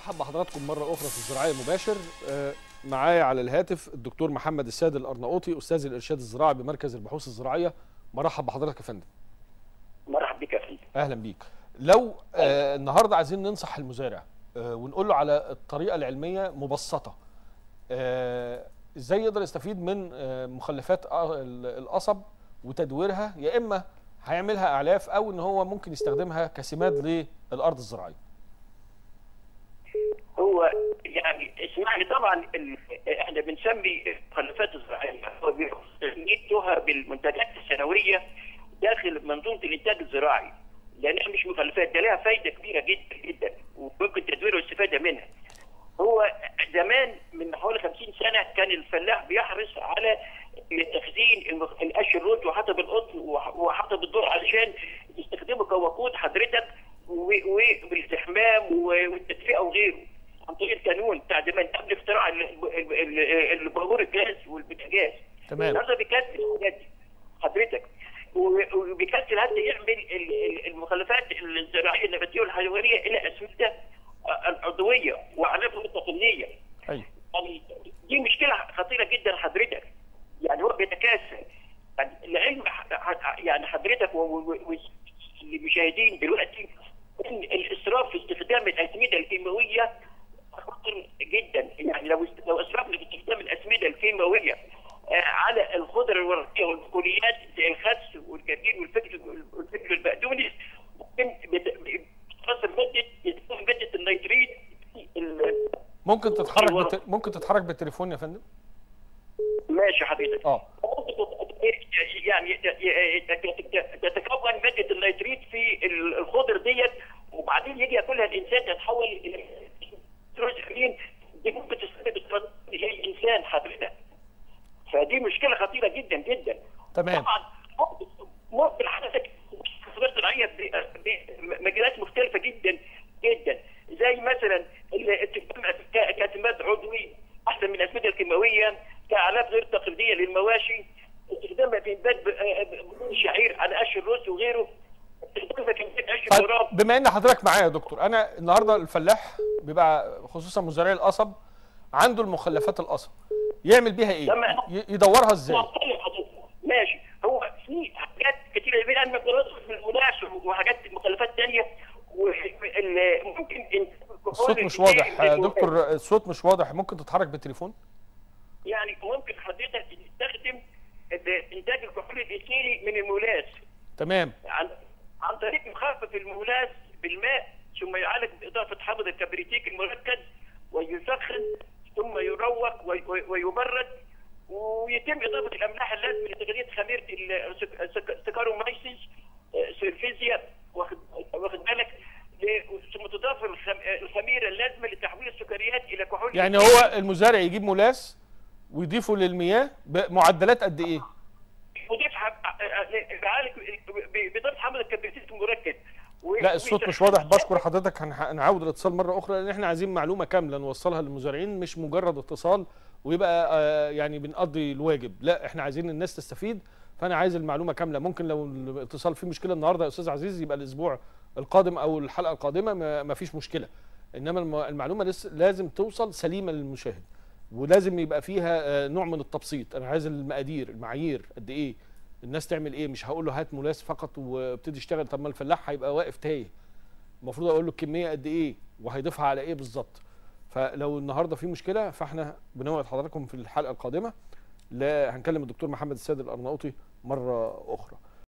برحب بحضراتكم مرة أخرى في الزراعية المباشر آه، معايا على الهاتف الدكتور محمد السيد الأرناؤوطي أستاذ الإرشاد الزراعي بمركز البحوث الزراعية مرحب بحضرتك يا فندم مرحب بك يا فندم أهلا بيك لو آه النهاردة عايزين ننصح المزارع آه ونقول له على الطريقة العلمية مبسطة آه ازاي يقدر يستفيد من آه مخلفات آه ال- القصب وتدويرها يا اما هيعملها اعلاف او ان هو ممكن يستخدمها كسماد للارض الزراعيه هو يعني اسمعني طبعا ال- احنا بنسمي المخلفات الزراعيه هو بيخص بالمنتجات السنويه داخل منظومه الانتاج الزراعي لانها مش مخلفات ده لها فايده كبيره جدا جدا وممكن تدوير والاستفاده منها هو زمان من حوالي 50 سنه كان الفلاح بيحرص على تخزين المخ- القش الرز وحطب القطن وح- وحطب الذر علشان يستخدمه كوقود حضرتك و- وبالاستحمام و- والتدفئه وغيره عن طريق القانون بتاع زمان قبل اختراع ال- ال- ال- البابور الجاز والبوتاجاز تمام. النهارده بيكسل الحاجات دي حضرتك و- وبيكسل حتى يعمل ال- ال- المخلفات الزراعيه النباتيه والحيوانيه الى اسمده عضويه وعلامات تقنيه ايوه يعني دي مشكله خطيره جدا حضرتك يعني هو بيتكاسل يعني العلم ح- ح- يعني حضرتك والمشاهدين دلوقتي ان الاسراف في استخدام الاسمده الكيماويه خطر جدا يعني لو است- لو اسرفنا في استخدام الاسمده الكيماويه آه، على الخضر الورقيه والبقوليات زي الخس والكبير والفجل والفجل والبقدونس ممكن بت- بتتفصل ماده بتكون ماده النيتريت في ال- ممكن تتحرك أيوة. بت... ممكن تتحرك بالتليفون يا فندم ماشي حضرتك اه يعني تتكون ماده النيتريت في الخضر ديت وبعدين يجي ياكلها الانسان تتحول الى نيتروجين دي ممكن تسبب زي الانسان حضرتك فدي مشكله خطيره جدا جدا تمام. طبعا ممكن حضرتك خضار زراعيه بمجالات مختلفه جدا جدا زي مثلا الاستخدام ك- كسماد عضوي احسن من الاسمده الكيماويه كاعلاف غير تقليديه للمواشي استخدامها في انتاج ب- ب- بذور الشعير على قش الرز وغيره استخدامها في انتاج قش طيب التراب بما ان حضرتك معايا يا دكتور انا النهارده الفلاح بيبقى خصوصا مزارعي القصب عنده المخلفات القصب يعمل بيها ايه تمام. ي- يدورها ازاي طيب حضرتك ماشي هو في حاجات كتيره بين المقدارات في المناش وحاجات مخلفات ثانيه وممكن الصوت مش واضح يا دكتور الصوت مش واضح ممكن تتحرك بالتليفون يعني ممكن حضرتك تستخدم انتاج الكحول الايثيلي من المولاس تمام عن عن طريق مخفف المولاس بالماء ثم يعالج باضافه حامض الكبريتيك المركز ويسخن ثم يروق وي- وي- ويبرد ويتم اضافه الاملاح اللازمه لتغذيه خميره السك- السك- السكارومايسيس آه، سيرفيزيا واخد واخد بالك ل- ثم تضاف الخم- الخميره اللازمه لتحويل السكريات الى كحول يعني هو المزارع يجيب ملاس ويضيفه للمياه بمعدلات قد ايه يضيف حب- يعالج بيضيف حمض الكبريتيك المركز و- لا الصوت مش واضح بشكر حضرتك هنح- هنعاود الاتصال مره اخرى لان احنا عايزين معلومه كامله نوصلها للمزارعين مش مجرد اتصال ويبقى آه، يعني بنقضي الواجب لا احنا عايزين الناس تستفيد فانا عايز المعلومه كامله ممكن لو الاتصال فيه مشكله النهارده يا استاذ عزيز يبقى الاسبوع القادم او الحلقه القادمه ما ما فيش مشكله انما الم- المعلومه لس- لازم توصل سليمه للمشاهد ولازم يبقى فيها آه، نوع من التبسيط انا عايز المقادير المعايير قد ايه الناس تعمل ايه مش هقول له هات ملاس فقط وابتدي اشتغل طب ما الفلاح هيبقى واقف تايه المفروض اقول له الكميه قد ايه وهيضيفها على ايه بالظبط فلو النهارده في مشكله فاحنا بنوعد حضراتكم في الحلقه القادمه لا هنكلم الدكتور محمد السيد الارناؤوطي مره اخرى